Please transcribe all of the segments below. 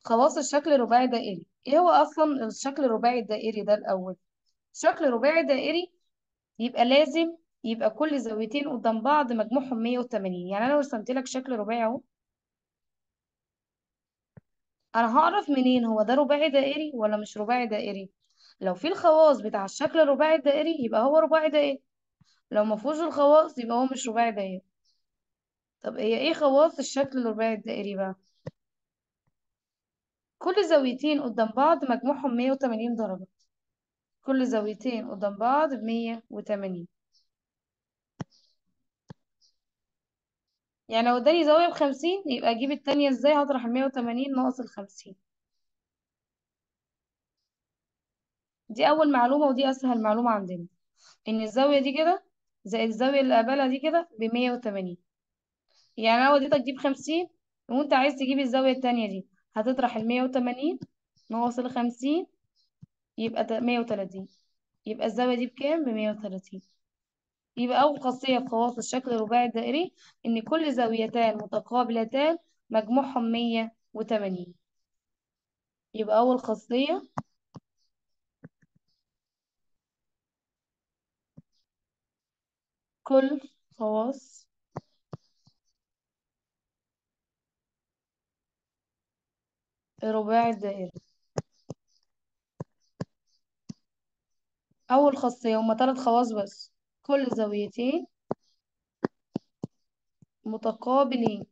خواص الشكل الرباعي الدائري ايه هو اصلا الشكل الرباعي الدائري ده الاول شكل رباعي دائري يبقى لازم يبقى كل زاويتين قدام بعض مجموعهم 180 يعني انا لو رسمت لك شكل رباعي اهو انا هعرف منين هو ده رباعي دائري ولا مش رباعي دائري لو في الخواص بتاع الشكل الرباعي الدائري يبقى هو رباعي دائري لو ما فيهوش الخواص يبقى هو مش رباعي دائري طب هي ايه خواص الشكل الرباعي الدائري بقى كل زاويتين قدام بعض مجموعهم 180 درجة كل زاويتين قدام بعض ب 180 يعني لو اداني زاوية بخمسين يبقى اجيب التانية ازاي هطرح المية وتمانين ناقص الخمسين دي اول معلومة ودي اسهل معلومة عندنا ان الزاوية دي كده زائد الزاوية اللي قبلها دي كده بمية وتمانين يعني انا وديتك دي بخمسين وانت عايز تجيب الزاوية التانية دي هتطرح المية وتمانين ناقص الخمسين يبقى مية وتلاتين يبقى الزاوية دي بكام بمية وتلاتين يبقى أول خاصية في خواص الشكل الرباعي الدائري إن كل زاويتان متقابلتان مجموعهم مية وتمانين يبقى أول خاصية كل خواص الرباعي الدائري أول خاصية هما تلات خواص بس كل زاويتين متقابلين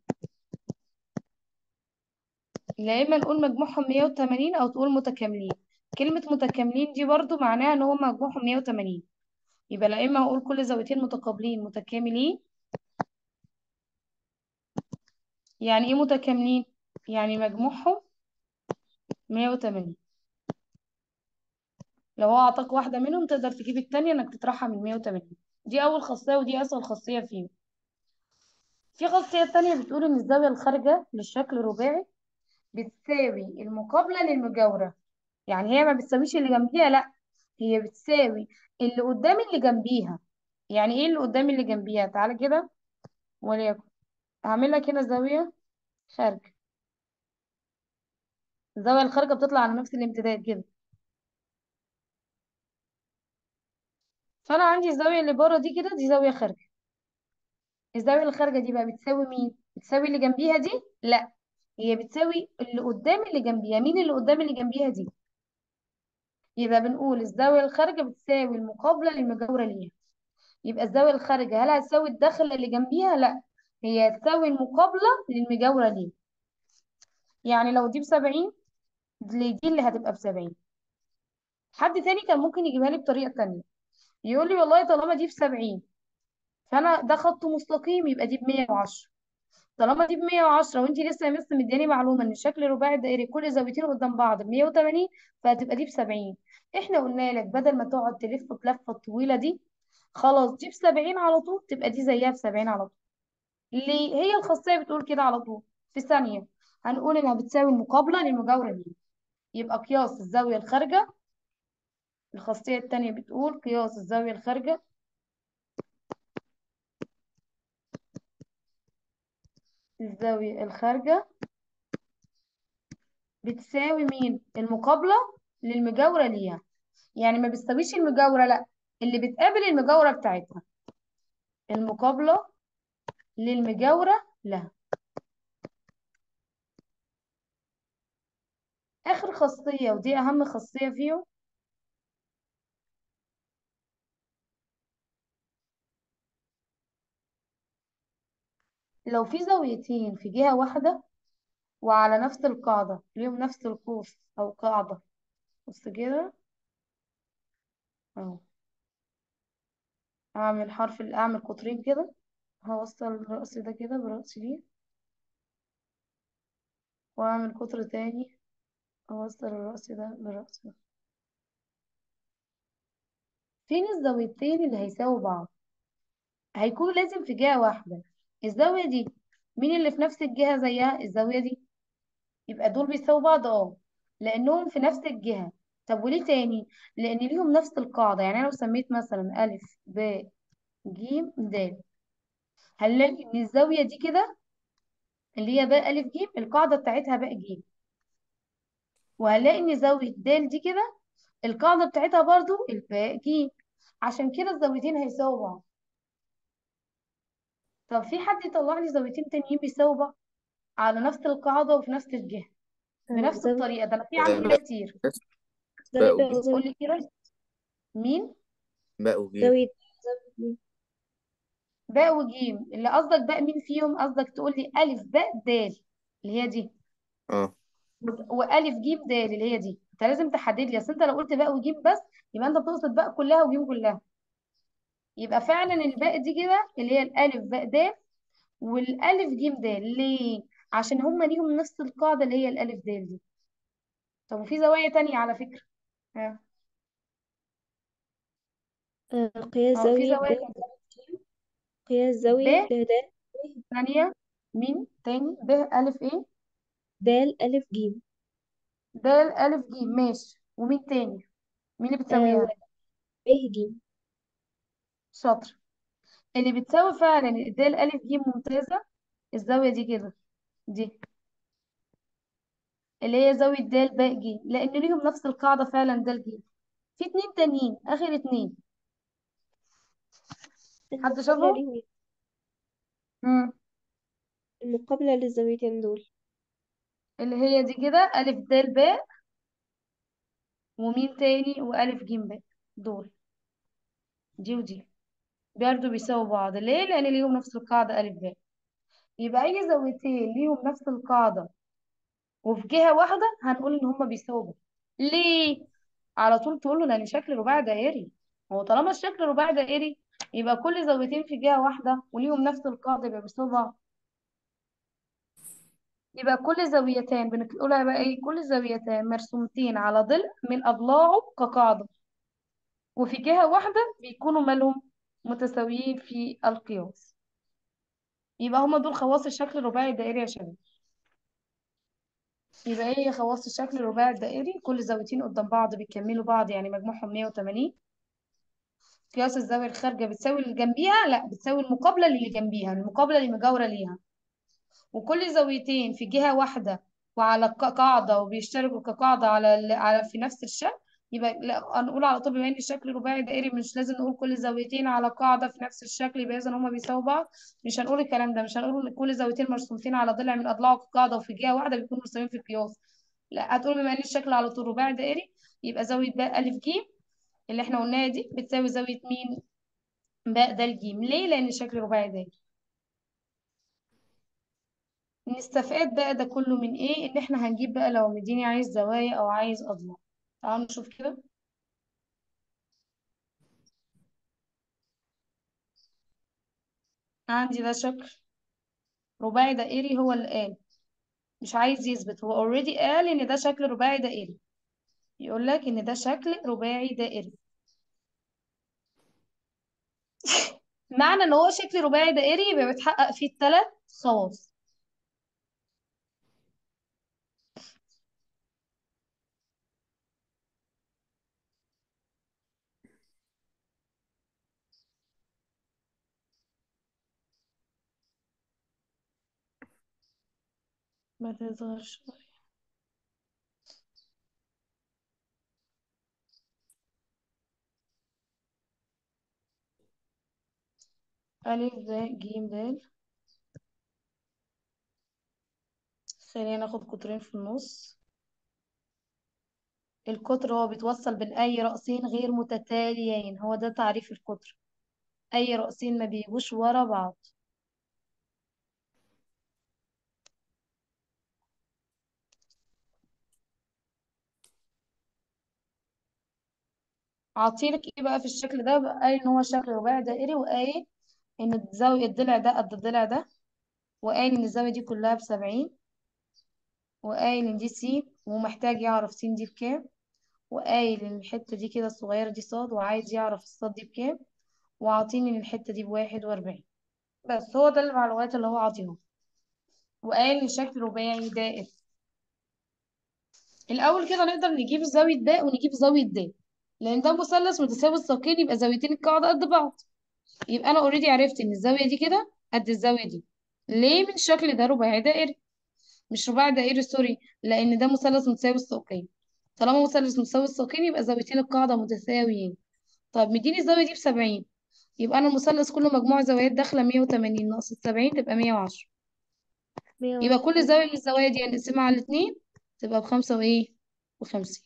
لا إما نقول مجموعهم مية وتمانين أو تقول متكاملين كلمة متكاملين دي برضو معناها إن هما مجموعهم مية وتمانين يبقى لا إما أقول كل زاويتين متقابلين متكاملين يعني إيه متكاملين؟ يعني مجموعهم مية وتمانين لو هو أعطاك واحدة منهم تقدر تجيب التانية إنك تطرحها من مية وتمانين دي أول خاصية ودي أسهل خاصية فيهم في خاصية تانية بتقول إن الزاوية الخارجة للشكل الرباعي بتساوي المقابلة للمجاورة يعني هي ما بتساويش اللي جنبيها لا هي بتساوي اللي قدام اللي جنبيها يعني ايه اللي قدام اللي جنبيها تعالى كده وليكن هعمل لك هنا زاوية خارجة الزاوية الخارجة بتطلع على نفس الامتداد كده فأنا عندي الزاوية اللي بره دي كده دي زاوية خارجة الزاوية الخارجة دي بقى بتساوي مين؟ بتساوي اللي جنبيها دي؟ لا هي بتساوي اللي قدام اللي جنبيها مين اللي قدام اللي جنبيها دي؟ يبقى بنقول الزاوية الخارجة بتساوي المقابلة للمجاورة ليها يبقى الزاوية الخارجة هل هتساوي الداخلة اللي جنبيها؟ لا هي هتساوي المقابلة للمجاورة ليها يعني لو دي بسبعين دي اللي هتبقى بسبعين حد تاني كان ممكن يجيبها لي بطريقة تانية يقول لي والله طالما دي بسبعين فأنا ده خط مستقيم يبقى دي بمية وعشرة طالما دي بمية وعشرة وانت لسه يا مس مدياني معلومة ان الشكل الرباعي الدائري كل زاويتين قدام بعض بمية وتمانين فهتبقى دي بسبعين احنا قلنا لك بدل ما تقعد تلف اللفة الطويلة دي خلاص دي بسبعين على طول تبقى دي زيها بسبعين على طول ليه هي الخاصية بتقول كده على طول في ثانية هنقول انها بتساوي المقابلة للمجاورة دي يبقى قياس الزاوية الخارجة الخاصية التانية بتقول قياس الزاوية الخارجة الزاوية الخارجة بتساوي مين المقابلة للمجاورة ليها يعني ما بتساويش المجاورة لا اللي بتقابل المجاورة بتاعتها المقابلة للمجاورة لها آخر خاصية ودي أهم خاصية فيهم لو في زاويتين في جهة واحدة وعلى نفس القاعدة ليهم نفس القوس أو قاعدة بص كده أهو أعمل حرف أعمل قطرين كده هوصل الرأس ده كده برأس دي وأعمل قطر تاني أوصل الرأس ده بالرأس ده فين الزاويتين اللي هيساووا بعض هيكون لازم في جهة واحدة الزاوية دي مين اللي في نفس الجهة زيها الزاوية دي يبقى دول بيساووا بعض اه لأنهم في نفس الجهة طب وليه تاني لأن ليهم نفس القاعدة يعني أنا لو سميت مثلا ألف ب ج د هنلاقي إن الزاوية دي كده اللي هي ب ألف ج القاعدة بتاعتها ب ج وهلاقي ان زاوية د دي كده القاعدة بتاعتها برضو الباء ج عشان كده الزاويتين هيساووا بعض طب في حد يطلع لي زاويتين تانيين بيساووا بعض على نفس القاعدة وفي نفس الجهة آه، بنفس زاوية الطريقة ده انا في عندي كده كتير زاوية باء باء وجيم وزاوية قولي كده مين باء وجيم زاوية زاوية جيم. باء وجيم اللي قصدك باء مين فيهم قصدك تقول لي ألف باء د اللي هي دي اه والف جيم د اللي هي دي انت لازم تحدد لي اصل انت لو قلت باء وجيم بس يبقى انت بتقصد باء كلها وجيم كلها يبقى فعلا الباء دي كده اللي هي الالف باء د والالف جيم د ليه عشان هما ليهم نفس القاعده اللي هي الالف د دي طب وفي زوايا تانية على فكره ها آه، قياس اه في زاوية زوايا ب تانية قياس ب زاوية ب د ثانيه مين تاني ب الف ايه د ألف جيم د الف جيم ماشي ومين تاني مين اللي آه، و بتساويها ب جيم شاطر اللي بتساوي فعلا د الف جيم ممتازه الزاويه دي كده دي اللي هي زاوية د باء ج لأن ليهم نفس القاعدة فعلا د ج في اتنين تانيين آخر اتنين حد المقابلة شافهم؟ ليهم مم. المقابلة للزاويتين دول اللي هي دي كده ألف د باء ومين تاني وألف ج باء دول دي ودي برضه بيساووا بعض ليه؟ لأن ليهم نفس القاعدة ألف باء يبقى أي زاويتين ليهم نفس القاعدة وفي جهة واحدة هنقول إن هما بيساووا بعض ليه؟ على طول تقول له لأن شكل رباعي دائري هو طالما الشكل رباعي دائري يبقى كل زاويتين في جهة واحدة وليهم نفس القاعدة يبقى بيساووا بعض يبقى كل زاويتان بنقولها بقى ايه كل زاويتان مرسومتين على ضلع من أضلاعه كقاعدة وفي جهة واحدة بيكونوا مالهم متساويين في القياس يبقى هما دول خواص الشكل الرباعي الدائري يا شباب يبقى ايه هي خواص الشكل الرباعي الدائري كل زاويتين قدام بعض بيكملوا بعض يعني مجموعهم 180 قياس الزاوية الخارجة بتساوي اللي جنبيها لا بتساوي المقابلة اللي جنبيها المقابلة اللي مجاورة ليها وكل زاويتين في جهة واحدة وعلى ق- قاعدة وبيشتركوا كقاعدة على ال- على في نفس الشكل يبقى لا هنقول على طول بما ان الشكل رباعي دائري مش لازم نقول كل زاويتين على قاعدة في نفس الشكل يبقى اذا هما بيساووا بعض مش هنقول الكلام ده مش هنقول إن كل زاويتين مرسومتين على ضلع من اضلاعه كقاعدة وفي جهة واحدة بيكونوا مستويين في القياس لا هتقول بما ان الشكل على طول رباعي دائري يبقى زاوية باء ألف ج اللي احنا قلناها دي بتساوي زاوية مين باء د ج ليه لان الشكل رباعي دائري نستفاد بقى ده كله من ايه ان احنا هنجيب بقى لو مديني عايز زوايا او عايز اضلاع تعالوا نشوف كده عندي ده شكل رباعي دائري هو اللي قال مش عايز يثبت هو اوريدي قال ان ده شكل رباعي دائري يقول لك ان ده شكل رباعي دائري معنى ان هو شكل رباعي دائري يبقى بيتحقق فيه الثلاث خواص ما تظهر شوية ألف باء جيم دال خلينا ناخد قطرين في النص القطر هو بيتوصل بين أي رأسين غير متتاليين هو ده تعريف القطر أي رأسين ما بيجوش ورا بعض عاطيلك ايه بقى في الشكل ده بقى قايل ان هو شكل رباعي دائري وقايل ان زاوية الضلع ده قد الضلع ده وقايل ان الزاوية دي كلها بسبعين وقايل ان دي س ومحتاج يعرف س دي بكام وقايل ان الحتة دي كده الصغيرة دي صاد وعايز يعرف الصاد دي بكام وعاطيني ان الحتة دي بواحد واربعين بس هو ده المعلومات اللي هو عاطيها وقايل ان الشكل رباعي دائري الاول كده نقدر نجيب زاوية باء ونجيب زاوية د لان ده مثلث متساوي الساقين يبقى زاويتين القاعدة قد بعض يبقى انا اوريدي عرفت ان الزاويه دي كده قد الزاويه دي ليه من الشكل ده رباعي دائري مش رباعي دائري سوري لان ده مثلث متساوي الساقين طالما مثلث متساوي الساقين يبقى زاويتين القاعده متساويين طب مديني الزاويه دي بسبعين يبقى انا المثلث كله مجموع زوايات داخله 180 ناقص السبعين تبقى 110 مية يبقى وعشرة كل زاويه من الزوايا دي هنقسمها على الاتنين تبقى بخمسة وايه وخمسين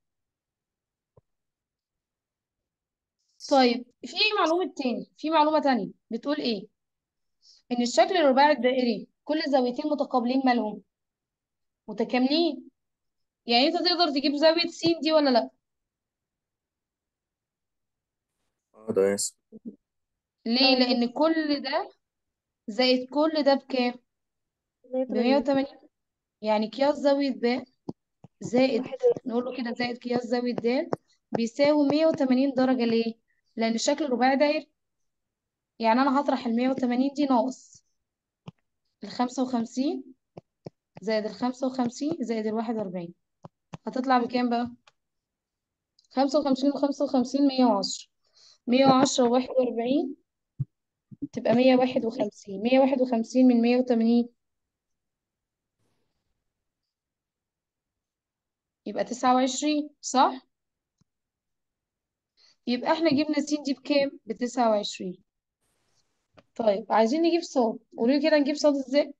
طيب في معلومة تاني في معلومة تانية بتقول ايه ان الشكل الرباعي الدائري كل زاويتين متقابلين مالهم متكاملين يعني انت تقدر تجيب زاوية س دي ولا لا اه ده يس ليه اه لان يس كل ده زائد كل ده بكام مية ب وتمانين 180 يعني قياس زاوية ب زائد واحد نقول له كده زائد قياس زاوية د بيساوي 180 درجة ليه لان الشكل الرباعي دائري يعني انا هطرح ال 180 دي ناقص ال 55 زائد ال 55 زائد ال 41 هتطلع بكام بقى 55 و 55 110 110 و 41 تبقى 151 151 من 180 يبقى 29 صح يبقى احنا جبنا س دي بكام ب 29 طيب عايزين نجيب صاد قولوا لي كده نجيب صاد ازاي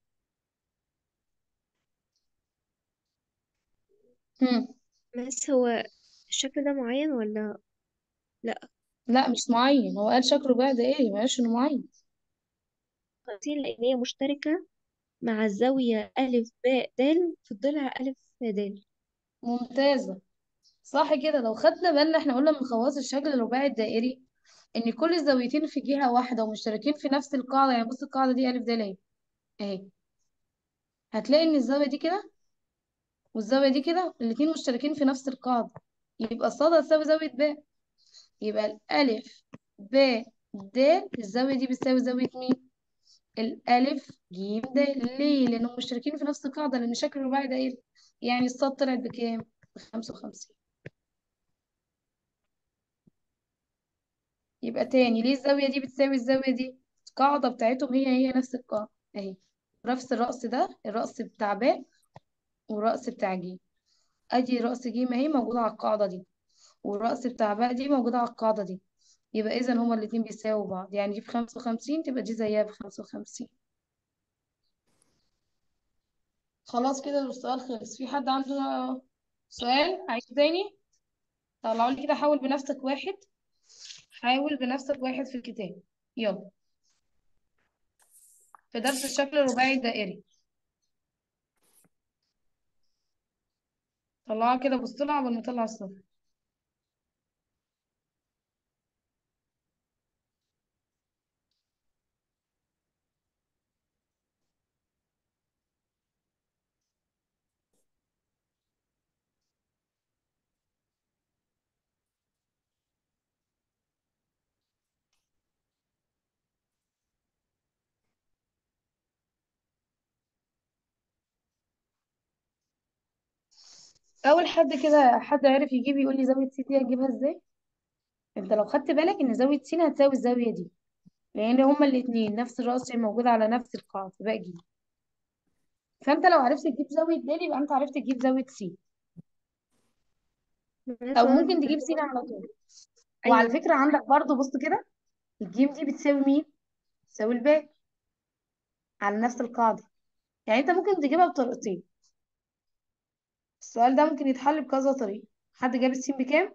هم. بس هو الشكل ده معين ولا لأ لا مش معين هو قال شكله بقى ده ايه ما قالش انه معين خمسين لأن هي مشتركة مع الزاوية ألف باء دال في الضلع ألف دال ممتازة صح كده لو خدنا بالنا احنا قلنا من خواص الشكل الرباعي الدائري ان كل الزاويتين في جهة واحدة ومشتركين في نفس القاعدة يعني بص القاعدة دي ألف د اهي اهي هتلاقي ان الزاوية دي كده والزاوية دي كده الاتنين مشتركين في نفس القاعدة يبقى الصاد هتساوي زاوية ب يبقى الألف ب د الزاوية دي بتساوي زاوية مين؟ الألف ج د ليه؟ لأنهم مشتركين في نفس القاعدة لأن شكل الرباعي دائري يعني الصاد طلعت بكام؟ بخمسة وخمسين يبقى تاني ليه الزاوية دي بتساوي الزاوية دي؟ القاعدة بتاعتهم هي هي نفس القاعدة أهي نفس الرأس ده الرأس بتاع ب والرأس بتاع ج أدي رأس ج ما هي موجودة على القاعدة دي والرأس بتاع باء دي موجودة على القاعدة دي يبقى إذا هما الاتنين بيساووا بعض يعني دي بخمسة وخمسين تبقى دي زيها بخمسة وخمسين خلاص كده السؤال خلص في حد عنده سؤال عايز تاني طلعوا لي كده حاول بنفسك واحد حاول بنفسك واحد في الكتاب يلا في درس الشكل الرباعي الدائري طلعها كده بص لها قبل ما اطلع الصفر اول حد كده حد عرف يجيب يقول لي زاويه سي دي هجيبها ازاي انت لو خدت بالك ان زاويه س هتساوي الزاويه دي لان هما الاثنين نفس الراس موجوده على نفس القاعده يبقى جي فانت لو عرفت تجيب زاويه د يبقى انت عرفت تجيب زاويه س او ممكن تجيب س على طول وعلى أيوة فكره عندك برضو بص كده الجيم دي بتساوي مين بتساوي الباء على نفس القاعده يعني انت ممكن تجيبها بطريقتين السؤال ده ممكن يتحل بكذا طريقه حد جاب السين بكام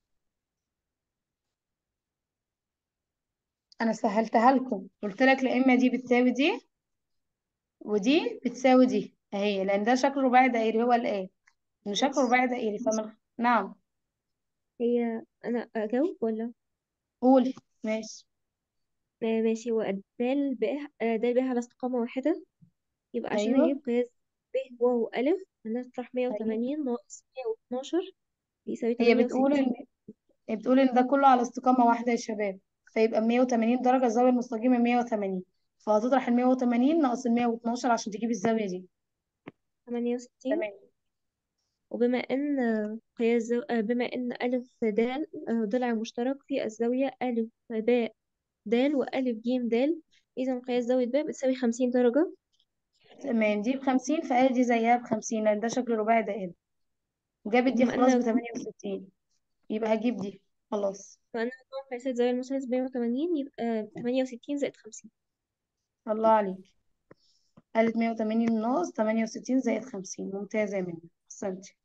انا سهلتها لكم قلت لك لا اما دي بتساوي دي ودي بتساوي دي اهي لان ده شكل رباعي دائري هو الان انه شكل بس رباعي دائري فمن نعم هي أنا أجاوب ولا قولي ماشي آه، ماشي هو دال ب آه، دال ب على استقامة واحدة يبقى عشان ايوه أجيب قياس ب واو ألف هنطرح مية ايوه وتمانين ناقص مية واتناشر بيساوي هي تمانية بتقول وستين ان هي بتقول ان ده كله على استقامه واحده يا شباب فيبقى 180 درجه الزاويه المستقيمه 180 فهتطرح ال 180 ناقص ال 112 عشان تجيب الزاويه دي تمانية وستين تمام وبما إن آه، قياس زو... آه، بما إن ألف دال آه، ضلع مشترك في الزاوية ألف باء دال وألف جيم دال إذا قياس زاوية باء بتساوي خمسين درجة تمام دي بخمسين فقال دي زيها بخمسين لأن ده شكل رباعي دائري جابت دي بما خلاص أن بتمانية وستين يبقى هجيب دي خلاص بما أن مجموع قياسات زاوية المثلث 180 يبقى 68 زائد 50 الله عليك قالت مية وتمانين ناقص تمانية وستين زائد خمسين ممتازة يا منى أحسنتي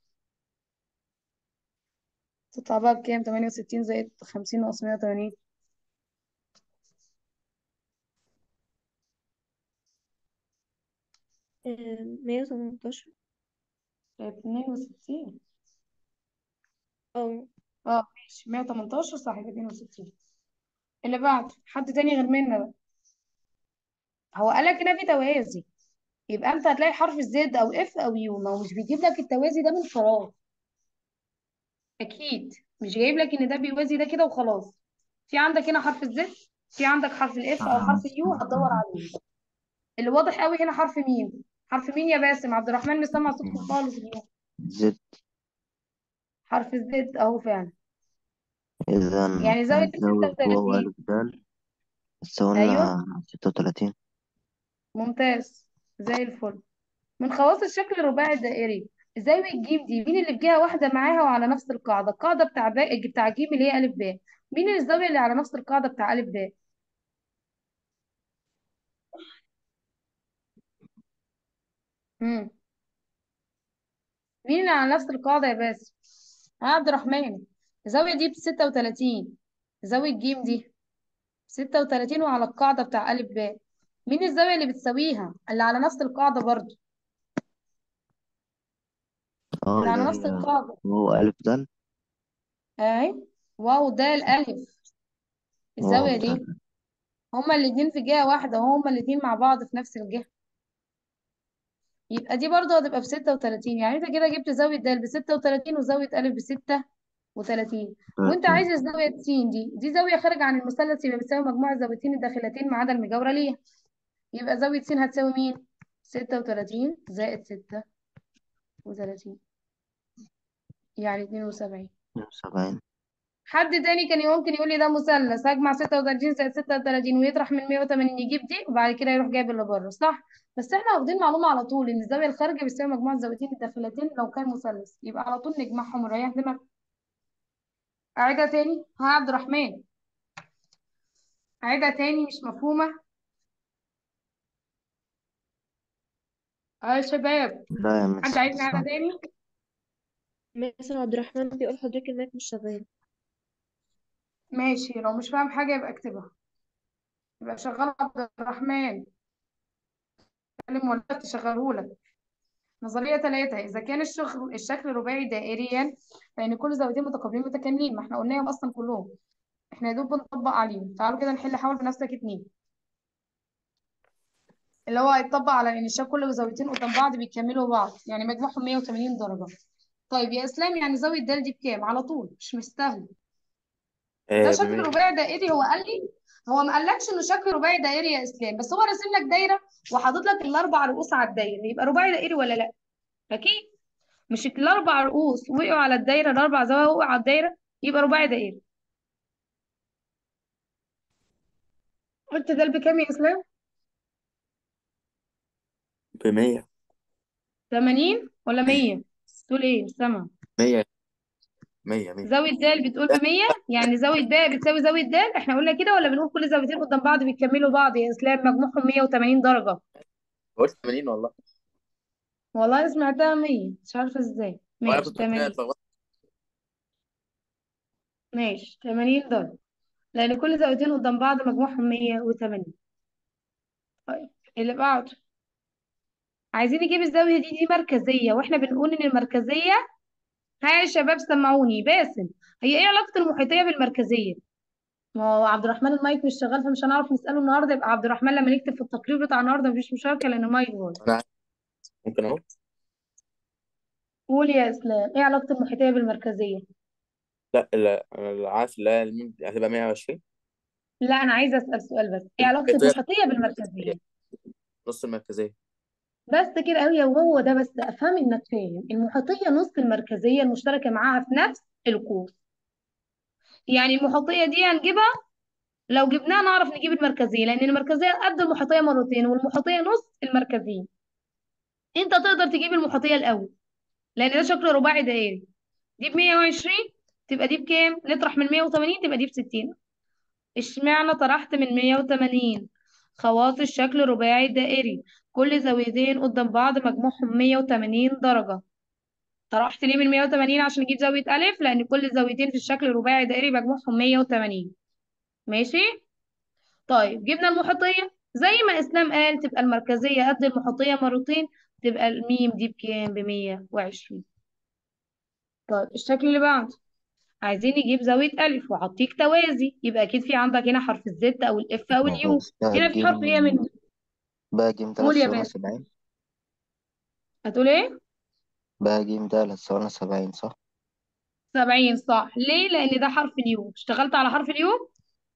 تطلع بقى بكام تمانية وستين زائد خمسين ناقص مية وتمانين آه، 118 اتنين وستين اه اه ماشي مية وتمنتاشر صح يبقى اتنين وستين اللي بعد حد تاني غير منى بقى هو قالك هنا في توازي يبقى انت هتلاقي حرف زد او اف او يو ما هو مش بيجيب لك التوازي ده من فراغ اكيد مش جايب لك ان ده بيوازي ده كده وخلاص في عندك هنا حرف الزد في عندك حرف الاف او حرف اليو هتدور عليه اللي واضح قوي هنا حرف مين حرف مين يا باسم عبد الرحمن مش سامع صوتكم خالص اليوم زد حرف الزد اهو فعلا إذا يعني زاوية هنزود واو 36 ألف دال تساوي ايوه لنا ستة وتلاتين ممتاز زي الفل من خواص الشكل الرباعي الدائري زاوية الجيم دي مين اللي في جهة واحدة معاها وعلى نفس القاعدة القاعدة بتاع با... بتاع جيم اللي هي ألف ب مين الزاوية اللي على نفس القاعدة بتاع ألف ب مم. مين اللي على نفس القاعدة يا باسم آه، عبد الرحمن الزاوية دي بستة وتلاتين زاوية جيم دي ستة وتلاتين وعلى القاعدة بتاع ألف ب مين الزاوية اللي بتساويها اللي على نفس القاعدة برضو اه اللي على اللي نفس هي القاعدة واو ألف دال اهي واو ده الألف واو الزاوية دي دال هما الاتنين في جهة واحدة هما الاتنين مع بعض في نفس الجهة يبقى دي برضه هتبقى بستة وتلاتين يعني انت كده جبت زاوية د بستة وتلاتين وزاوية ألف بستة وتلاتين وانت تلاتين عايز الزاوية س دي دي زاوية خارجة عن المثلث يبقى بتساوي مجموع الزاويتين الداخلتين ما عدا المجاورة ليها يبقى زاوية س هتساوي مين؟ ستة وتلاتين زائد ستة وتلاتين يعني اتنين وسبعين اتنين وسبعين حد تاني كان ممكن يقول لي ده مثلث هجمع 36 زائد 36 ويطرح من 180 يجيب دي وبعد كده يروح جايب اللي بره صح بس احنا واخدين معلومه على طول ان الزاويه الخارجه بتساوي مجموع الزاويتين الداخلتين لو كان مثلث يبقى على طول نجمعهم ونريح دماغنا اعيدها تاني ها يا عبد الرحمن اعيدها تاني مش مفهومه اه يا شباب لا يا حد مس عايز نعيدها تاني مثلا عبد الرحمن بيقول حضرتك المايك مش شغال ماشي لو مش فاهم حاجه يبقى اكتبها يبقى شغال عبد الرحمن كلم ولا تشغلهولك نظرية ثلاثة إذا كان الشكل الشكل رباعي دائريا فإن كل زاويتين متقابلين متكاملين ما احنا قلناهم أصلا كلهم احنا يا دوب بنطبق عليهم تعالوا كده نحل حاول بنفسك اتنين اللي هو هيتطبق على إن الشكل كل زاويتين قدام بعض بيكملوا بعض يعني مجموعهم 180 درجة طيب يا إسلام يعني زاوية د دي بكام على طول مش مستاهل ده آه شكل بمية رباعي دائري هو قال لي هو ما قالكش انه شكل رباعي دائري يا اسلام بس هو راسم لك دايره وحاطط لك الاربع رؤوس على الدايره يبقى رباعي دائري ولا لا اكيد مش الاربع رؤوس وقعوا على الدايره الاربع زوايا وقعوا على الدايره يبقى رباعي دائري قلت ده بكام يا اسلام بمية 80 ولا 100 تقول ايه مش سامعه مية مية مية زاويه د بتقول ب 100 يعني زاويه ب بتساوي زاويه د احنا قلنا كده ولا بنقول كل زاويتين قدام بعض بيكملوا بعض يا اسلام مجموعهم 180 درجه قلت 80 والله والله سمعتها 100 مش عارفه ازاي وانا ماشي كنت فاكر 80 اتلخبطت ماشي 80 درجه لان كل زاويتين قدام بعض مجموعهم 180 طيب اللي بعده عايزين نجيب الزاويه دي دي مركزيه واحنا بنقول ان المركزيه ها يا شباب سمعوني باسم هي ايه علاقه المحيطيه بالمركزيه ما هو عبد الرحمن المايك مش شغال فمش هنعرف نساله النهارده يبقى عبد الرحمن لما نكتب في التقرير بتاع النهارده مفيش مشاركه لان المايك باظ انا عارف. ممكن اهو قول يا اسلام ايه علاقه المحيطيه بالمركزيه لا لا انا عارف لا الميم هتبقى 120 لا انا عايزه اسال سؤال بس ايه علاقه المحيطية المحيطيه بالمركزيه نص المركزية بس كده قوي وهو ده بس افهم انك فاهم المحيطيه نص المركزيه المشتركه معاها في نفس القوس يعني المحيطيه دي هنجيبها لو جبناها نعرف نجيب المركزيه لان المركزيه قد المحيطيه مرتين والمحيطيه نص المركزيه انت تقدر تجيب المحيطيه الاول لان ده شكل رباعي دائري دي ب 120 تبقى دي بكام نطرح من 180 تبقى دي ب 60 اشمعنى طرحت من 180 خواص الشكل رباعي دائري كل زاويتين قدام بعض مجموعهم 180 درجة طرحت ليه من 180 عشان اجيب زاوية ألف لأن كل زاويتين في الشكل الرباعي دائري مجموعهم 180 ماشي طيب جبنا المحيطية زي ما إسلام قال تبقى المركزية قد المحيطية مرتين تبقى الميم دي بكام ب 120 طيب الشكل اللي بعده عايزين نجيب زاوية ألف وأعطيك توازي يبقى أكيد في عندك هنا حرف الزد أو الإف أو اليو خلاص بقى هنا في حرف إيه جيم منه بقى جيم تلات قول يا ثواني باشا سبعين هتقول إيه؟ بقى جيم تلات ثواني سبعين صح؟ 70 صح ليه؟ لأن ده حرف اليو اشتغلت على حرف اليو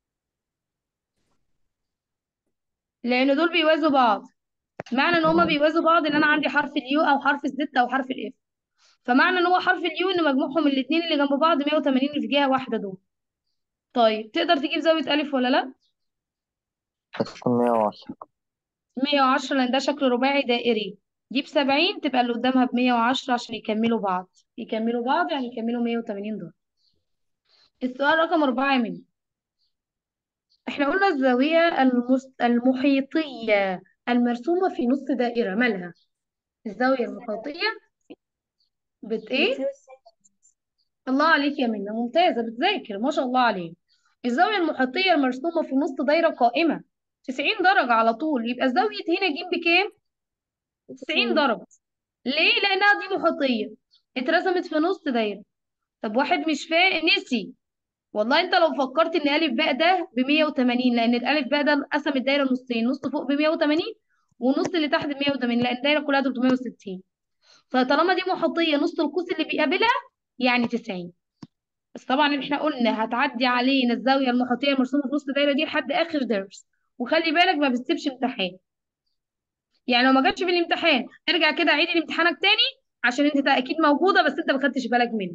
لأن دول بيوازوا بعض معنى إن هما مم. بيوازوا بعض إن أنا عندي حرف اليو أو حرف الزد أو حرف الإف فمعنى إن هو حرف اليو إن مجموعهم الاتنين اللي جنب بعض 180 اللي في جهة واحدة دول طيب تقدر تجيب زاوية ألف ولا لأ؟ هتكون مية وعشرة 110 لأن ده شكل رباعي دائري دي ب 70 تبقى اللي قدامها ب 110 عشان يكملوا بعض يكملوا بعض يعني يكملوا 180 دول السؤال رقم أربعة منه احنا قلنا الزاوية المس... المحيطية المرسومة في نص دائرة مالها الزاوية المحيطية بت ايه بتساوي السالب الله عليك يا منى ممتازة بتذاكر ما شاء الله عليك الزاوية المحيطية المرسومة في نص دايرة قائمة 90 درجة على طول يبقى الزاوية هنا ج بكام 90 90 درجة ليه لأنها دي محيطية اترسمت في نص دايرة طب واحد مش فاهم نسي والله انت لو فكرت ان الف باء ده ب 180 لان الالف باء ده قسم الدايره نصين نص فوق ب 180 والنص اللي تحت ب 180 لان الدايره كلها 360 فطالما دي محيطيه نص القوس اللي بيقابلها يعني 90 بس طبعا احنا قلنا هتعدي علينا الزاويه المحيطيه المرسومه في نص الدايره دي لحد اخر درس وخلي بالك ما بتسيبش امتحان يعني لو ما جاتش في الامتحان ارجع كده عيد امتحانك تاني عشان انت اكيد موجوده بس انت ما خدتش بالك منها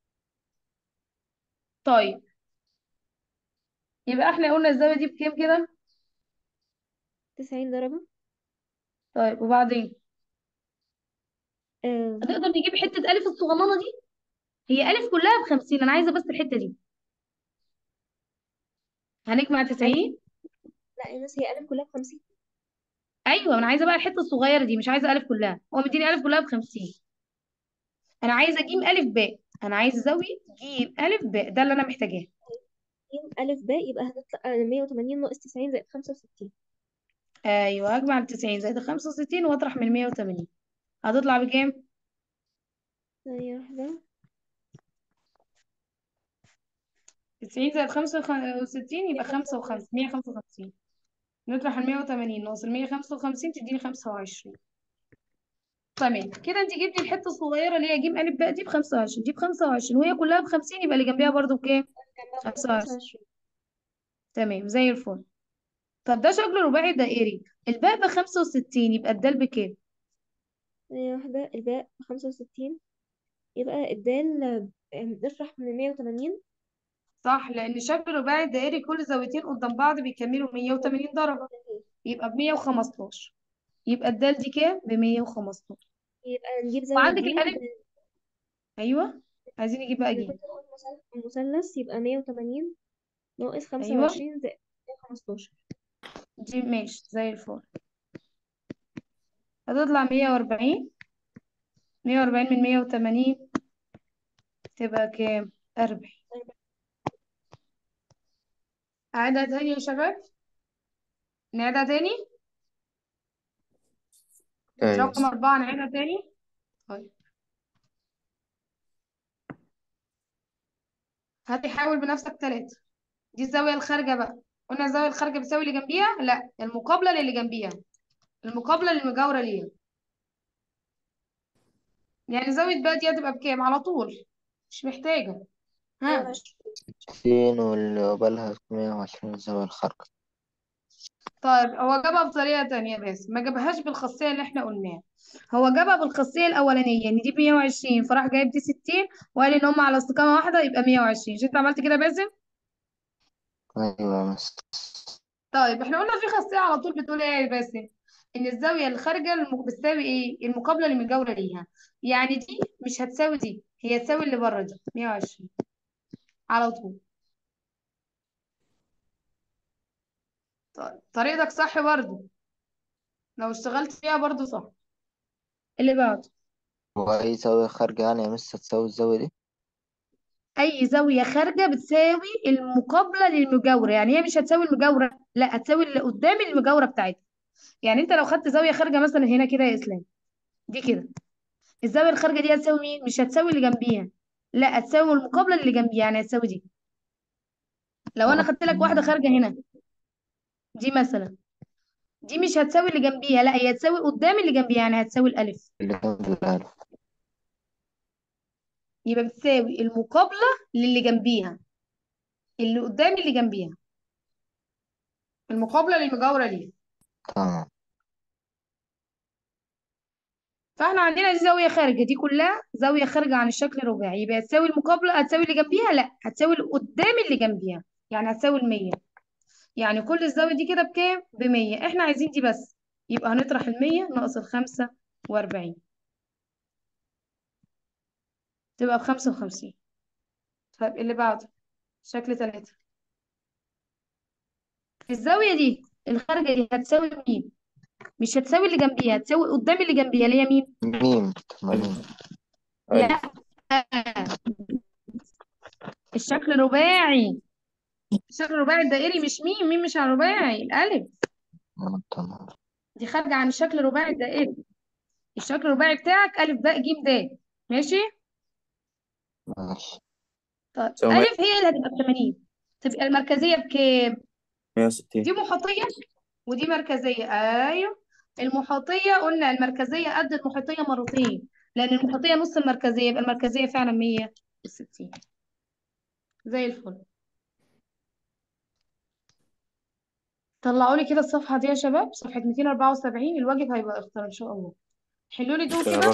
طيب يبقى احنا قلنا الزاويه دي بكام كده 90 درجة طيب وبعدين آه. هنقدر نجيب حتة ألف الصغننة دي هي ألف كلها بخمسين أنا عايزة بس الحتة دي هنجمع تسعين لا يا ناس هي ألف كلها بخمسين أيوة أنا عايزة بقى الحتة الصغيرة دي مش عايزة ألف كلها هو مديني ألف كلها بخمسين أنا عايزة جيم ألف باء أنا عايزة زاوية جيم ألف باء ده اللي أنا محتاجاه جيم ألف باء يبقى هتطلع آه، 180 ناقص 90 زائد 65 أيوة هجمع التسعين زائد خمسة وستين وأطرح من مية وتمانين هتطلع بكام؟ ثانية واحدة تسعين زائد خمسة وستين يبقى خمسة وخمسة مية خمسة وخمسين نطرح المية وتمانين ناقص المية خمسة وخمسين تديني خمسة وعشرين تمام كده انت جبتي الحته الصغيره اللي هي جيم الف باء دي ب 25 دي ب 25 وهي كلها ب 50 يبقى اللي جنبيها برضو بكام؟ جنبها برضه 25 25 تمام زي الفل طب ده شكل رباعي دائري الباء ب 65 يبقى الدال بكام؟ ثانية واحدة الباء بخمسة وستين يبقى الدال آه، نطرح من 180 صح لان شكل رباعي دائري كل زاويتين قدام بعض بيكملوا 180 درجه يبقى ب 115 يبقى الدال دي كام؟ ب 115 يبقى نجيب زاوية وعندك جيم الالف ايوه عايزين نجيب بقى أنا جيم كنت بقول مثلث مثلث يبقى 180 ناقص خمسة ايوه وعشرين زائد 115 دي ماشي زي الفل هتطلع 140 140 من 180 تبقى كام؟ 40 أعيدها تاني يا شباب نعيدها تاني أيوة رقم أربعة نعيدها تاني طيب هاتي حاول بنفسك تلاتة دي الزاوية الخارجة بقى قلنا الزاوية الخارجة بتساوي اللي جنبيها لا المقابلة للي جنبيها المقابلة للمجاورة ليها يعني زاوية بقى دي هتبقى بكام على طول مش محتاجة ها 120 ستين واللي قبلها مية وعشرين الزاوية الخارجة طيب هو جابها بطريقة تانية بس ما جابهاش بالخاصية اللي احنا قلناها هو جابها بالخاصية الأولانية ان دي 120 فراح جايب دي 60 وقال ان هم على استقامة واحدة يبقى 120 مش انت عملت كده يا باسم أيوة يا مس طيب احنا قلنا في خاصية على طول بتقول ايه يا باسم ان الزاويه الخارجه الم- بتساوي ايه المقابله اللي متجاوره ليها يعني دي مش هتساوي دي هي تساوي اللي بره دي 120 على طول ط- طريقتك صح برضو لو اشتغلت فيها برضو صح اللي بعده وأي زاوية خارجة يعني يا مس هتساوي الزاوية دي اي زاويه خارجه بتساوي المقابله للمجاوره يعني هي مش هتساوي المجاوره لا هتساوي اللي قدام المجاوره بتاعتها يعني انت لو خدت زاويه خارجه مثلا هنا كده يا اسلام دي كده الزاويه الخارجه دي هتساوي مين مش هتساوي اللي جنبيها لا هتساوي المقابله اللي جنبيها يعني هتساوي دي لو انا اه خدت لك واحده خارجه هنا دي مثلا دي مش هتساوي اللي جنبيها لا هي هتساوي قدام اللي جنبيها يعني هتساوي الالف اللي جنب الألف يبقى بتساوي المقابله للي جنبيها اللي قدام اللي جنبيها المقابله للمجاوره ليها تمام فاحنا عندنا دي زاويه خارجه دي كلها زاويه خارجه عن الشكل الرباعي يبقى هتساوي المقابله هتساوي اللي جنبيها لا هتساوي اللي قدام اللي جنبيها يعني هتساوي ال 100 يعني كل الزاويه دي كده بكام ب 100 احنا عايزين دي بس يبقى هنطرح ال 100 ناقص ال 45 تبقى ب 55 طيب اللي بعده شكل ثلاثة الزاويه دي الخارجه دي هتساوي مين مش هتساوي اللي جنبيها هتساوي قدام اللي جنبيها اللي هي مين ميم تبقى ميم لا ألف الشكل الرباعي الشكل الرباعي الدائري مش مين مين مش على الرباعي الالف اه تمام دي خارجه عن الشكل الرباعي الدائري الشكل الرباعي بتاعك الف باء ج د ماشي ماشي طيب تساوي مية الف هي اللي هتبقى ب 80 تبقى المركزيه بكام مية وستين دي محيطيه ودي مركزيه ايوه المحيطيه قلنا المركزيه قد المحيطيه مرتين لان المحيطيه نص المركزيه يبقى المركزيه فعلا 160 زي الفل طلعوا لي كده الصفحه دي يا شباب صفحه 274 الواجب هيبقى اختار ان شاء الله حلوا لي دول ممكن كده أروح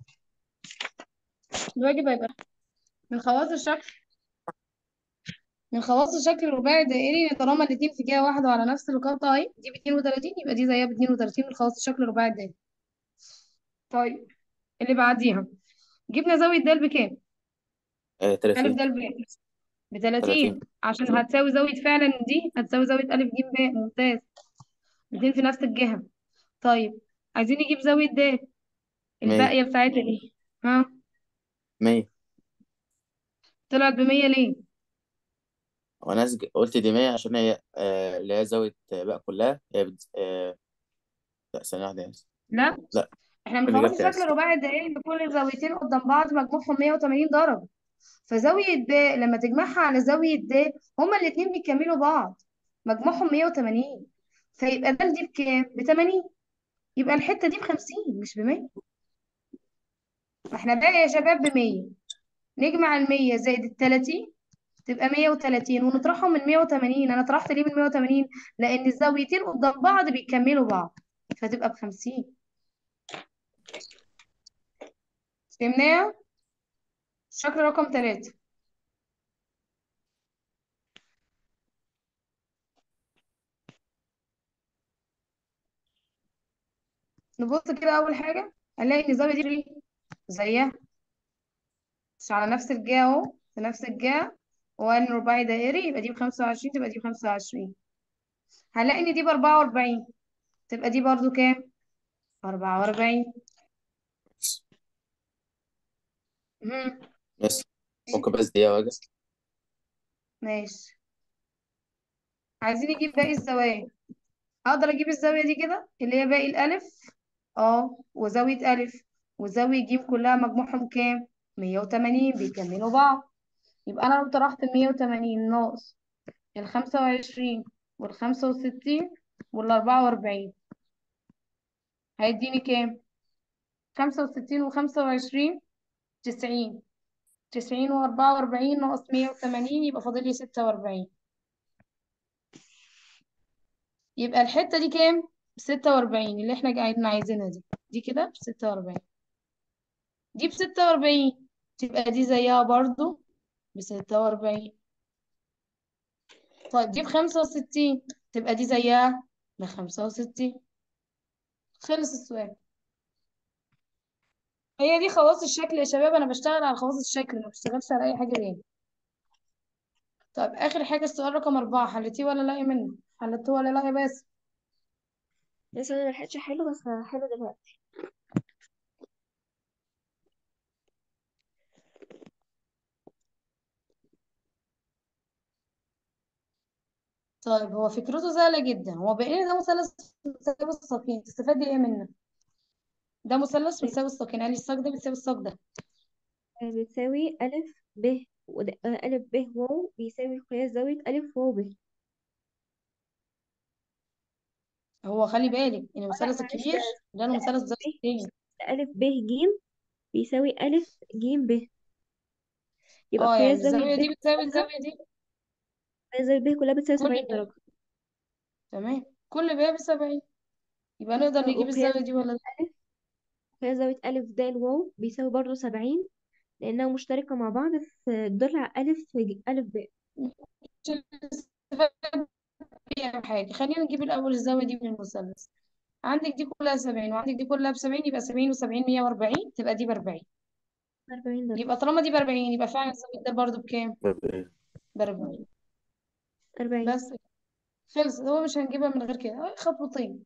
الواجب هيبقى من خواص الشكل من خواص الشكل الرباعي الدائري ان طالما الاتنين في جهه واحده وعلى نفس الخط اهي دي ب 32 يبقى دي زيها ب 32 من خواص الشكل الرباعي الدائري طيب اللي بعديها جبنا زاويه د بكام آه الف تلاتين د بكام ب 30 تلاتين عشان هتساوي زاويه فعلا دي هتساوي زاويه ا ج ب ممتاز الاتنين في نفس الجهه طيب عايزين نجيب زاويه د مية الباقيه بتاعتها دي ها مية طلعت ب 100 ليه وأنا أسج... قلت دي مية عشان هي آه اللي هي زاوية بقى كلها هي بت... آه لا ثانية واحدة يا أسف. لا لا احنا من اللي خواص جبت يا الشكل أسف. الرباعي الدائري ان كل زاويتين قدام بعض مجموعهم 180 درجه فزاوية د لما تجمعها على زاوية د هما الاتنين بيكملوا بعض مجموعهم 180 فيبقى ده دي بكام؟ ب 80 يبقى الحتة دي ب 50 مش ب 100 فاحنا بقى يا شباب ب 100 نجمع ال 100 زائد ال 30 تبقى 130 ونطرحهم من 180 انا طرحت ليه من 180 لان الزاويتين قدام بعض بيكملوا بعض فتبقى ب 50 فهمناها؟ شكل رقم 3 نبص كده اول حاجة هنلاقي ان الزاوية دي زيها مش على نفس الجهة اهو في نفس الجهة وقال رباعي دائري يبقى دي بخمسة وعشرين تبقى دي بخمسة وعشرين هنلاقي ان دي بأربعة وأربعين تبقى دي برضو كام؟ أربعة وأربعين مهم. بس ممكن بس دقيقة واجي ماشي عايزين نجيب باقي الزوايا أقدر أجيب الزاوية دي كده اللي هي باقي الألف اه وزاوية ألف وزاوية ج كلها مجموعهم كام؟ مية وتمانين بيكملوا بعض يبقى أنا لو طرحت المية وتمانين ناقص الخمسة وعشرين والخمسة وستين والأربعة وأربعين هيديني كام؟ خمسة وستين وخمسة وعشرين تسعين تسعين وأربعة وأربعين ناقص مية وتمانين يبقى فاضل لي ستة وأربعين يبقى الحتة دي كام؟ ستة وأربعين اللي احنا قاعدين عايزينها دي دي كده بستة وأربعين دي بستة وأربعين تبقى دي زيها برضو بستة وأربعين طيب دي بخمسة وستين تبقى دي زيها بخمسة وستين خلص السؤال هي دي خواص الشكل يا شباب انا بشتغل على خواص الشكل ما بشتغلش على اي حاجه تاني طيب اخر حاجه السؤال رقم أربعة حلتيه ولا لا يا منى حلتيه ولا لا يا باسم لسه انا ملحقتش احله بس هحله دلوقتي طيب هو فكرته سهله جدا هو باين لي ده مثلث متساوي الساقين تستفادي ايه منه ده مثلث متساوي الساقين يعني الساق ده بيساوي الساق ده بتساوي ألف ب وده- آه، ألف ب واو بيساوي قياس زاوية ألف واو ب هو خلي بالك ان لا المثلث معلش الكبير ده ده ده المثلث ألف ده ب الساقين ده ألف ب ج بيساوي ألف ج ب يبقى اه يعني قياس زاوية الزاويه ب دي بتساوي كلها الزاويه دي قياس زاوية ب كلها بتساوي كل سبعين ده درجة تمام كل باب بسبعين يبقى نقدر آه، نجيب وقياس الزاويه دي ولا لا ألف قياس زاوية ألف د واو بيساوي برضه سبعين لأنها مشتركة مع بعض في ضلع ألف ج- ألف ب مش هنستفاد بيها حاجه خلينا نجيب الاول الزاويه دي من المثلث عندك دي كلها 70 وعندك دي كلها ب 70 يبقى 70 و70 140 تبقى دي ب 40 أربعين درجة يبقى طالما دي ب 40 يبقى فعلا الزاويه ده برضو بكام؟ طب ايه ب 40 أربعين بس خلص هو مش هنجيبها من غير كده خطوتين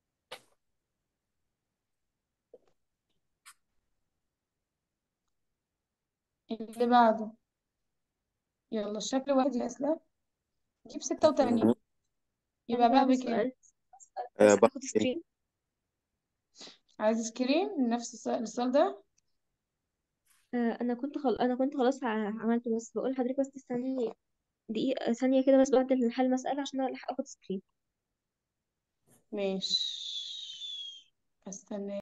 اللي بعده يلا الشكل واحد يا اسلام جيب 86 يبقى أنا بقى بعد بكام؟ السؤال آه بس بقى آخد سكرين عايز سكرين نفس السؤال السؤال ده آه، أنا كنت خل... أنا كنت خلاص ع- عملته بس بقول لحضرتك بس تستني دقيقة ثانية كده بس بعد الحل المسألة عشان ألحق آخد سكرين ماشي استنى